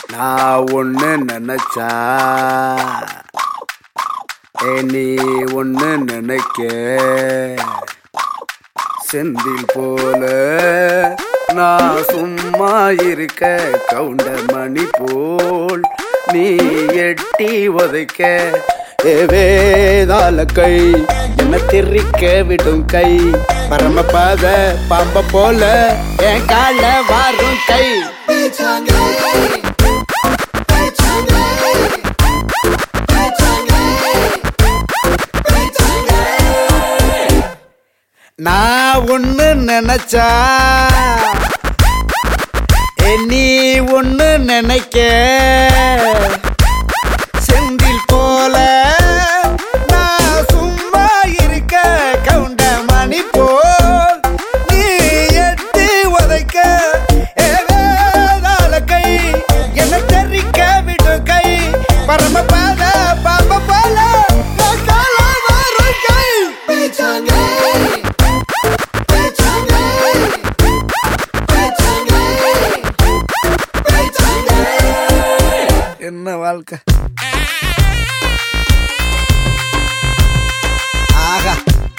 நான் ஒண்ணு நினைச்சா ஏ நீ ஒண்ணு நினைக்க செந்தில் போல நான் சும்மா இருக்க கவுண்ட மணி போல் நீ எட்டி உதைக்க ஏ வேதாள கை என்ன திரிக்க விடும் கை பரமபாத பாம்ப போல என் கால வாரும் கை நான் ஒண்ணு நினைச்சா ஏ நீ ஒண்ணு நினைக்க செந்தில் போல நான் சும்மா இருக்க கவுண்ட மணி போல் நீ எட்டி உதைக்க ஏ வேதாள கை என்ன தெரிக்க விடு கை பரமபாத பாம்ப போல என் கால வாரும் கை என்ன வாழ்க்கை ஆகா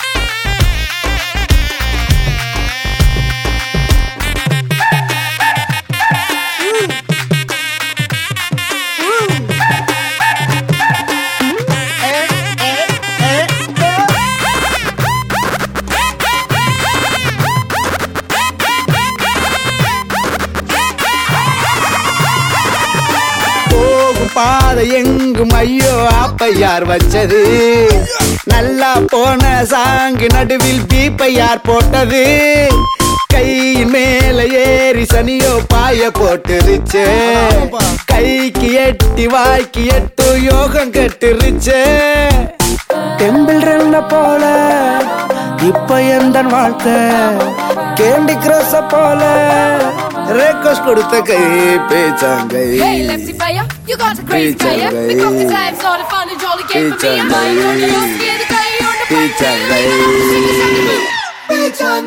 போகும் பாதை எங்கும் ஐயோ ஆப்பையார் வச்சது நல்லா போன சாங்கு நடுவில் பீப்பையார் போட்டது கையின் மேல ஏறி சனியோ பாய போட்டுருச்சு கைக்கு எட்டி வாய்க்கு எட்டு யோகம் கட்டுருச்சு டெம்பிள் ரன்ன போல இப்ப எந்த வாழ்க்கை கேண்டி கிரஸ போல ரெக்வஸ்ட் கொடுத்த கை பேச்சாங்கை Hey, lefty player, you got a crazy Pizza player. guy. Pick up the time, start a fun and jolly game for me. Pizza I'm lying on guy. your scared guy on the Pizza guy. Sing a song move.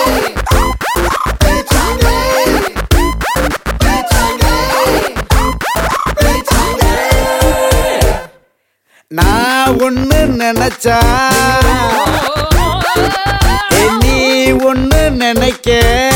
நான் ஒண்ணு நினைச்சா ஏ நீ ஒண்ணு நினைக்க